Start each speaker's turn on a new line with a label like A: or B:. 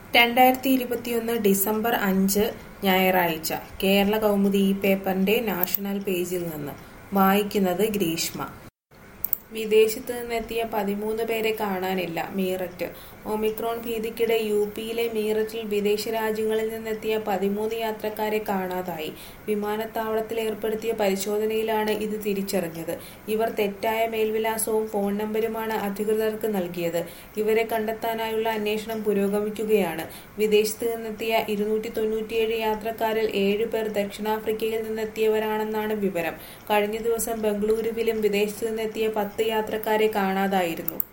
A: രണ്ടായിരത്തി ഇരുപത്തിയൊന്ന് ഡിസംബർ അഞ്ച് ഞായറാഴ്ച കേരള കൗമുദി ഈ പേപ്പറിന്റെ നാഷണൽ പേജിൽ നിന്ന് വായിക്കുന്നത് ഗ്രീഷ്മ വിദേശത്ത് നിന്നെത്തിയ പതിമൂന്ന് പേരെ കാണാനില്ല മീററ്റ് ഒമിക്രോൺ ഭീതിക്കിടെ യു പിയിലെ മീററ്റിൽ വിദേശ രാജ്യങ്ങളിൽ നിന്നെത്തിയ പതിമൂന്ന് യാത്രക്കാരെ കാണാതായി വിമാനത്താവളത്തിൽ ഏർപ്പെടുത്തിയ പരിശോധനയിലാണ് ഇത് തിരിച്ചറിഞ്ഞത് ഇവർ തെറ്റായ മേൽവിലാസവും ഫോൺ നമ്പരുമാണ് അധികൃതർക്ക് നൽകിയത് ഇവരെ കണ്ടെത്താനായുള്ള അന്വേഷണം പുരോഗമിക്കുകയാണ് വിദേശത്ത് നിന്നെത്തിയ ഇരുന്നൂറ്റി തൊണ്ണൂറ്റിയേഴ് യാത്രക്കാരിൽ ഏഴ് പേർ ദക്ഷിണാഫ്രിക്കയിൽ നിന്നെത്തിയവരാണെന്നാണ് വിവരം കഴിഞ്ഞ ദിവസം ബംഗളൂരുവിലും വിദേശത്ത് നിന്നെത്തിയ പത്ത് യാത്രക്കാരെ കാണാതായിരുന്നു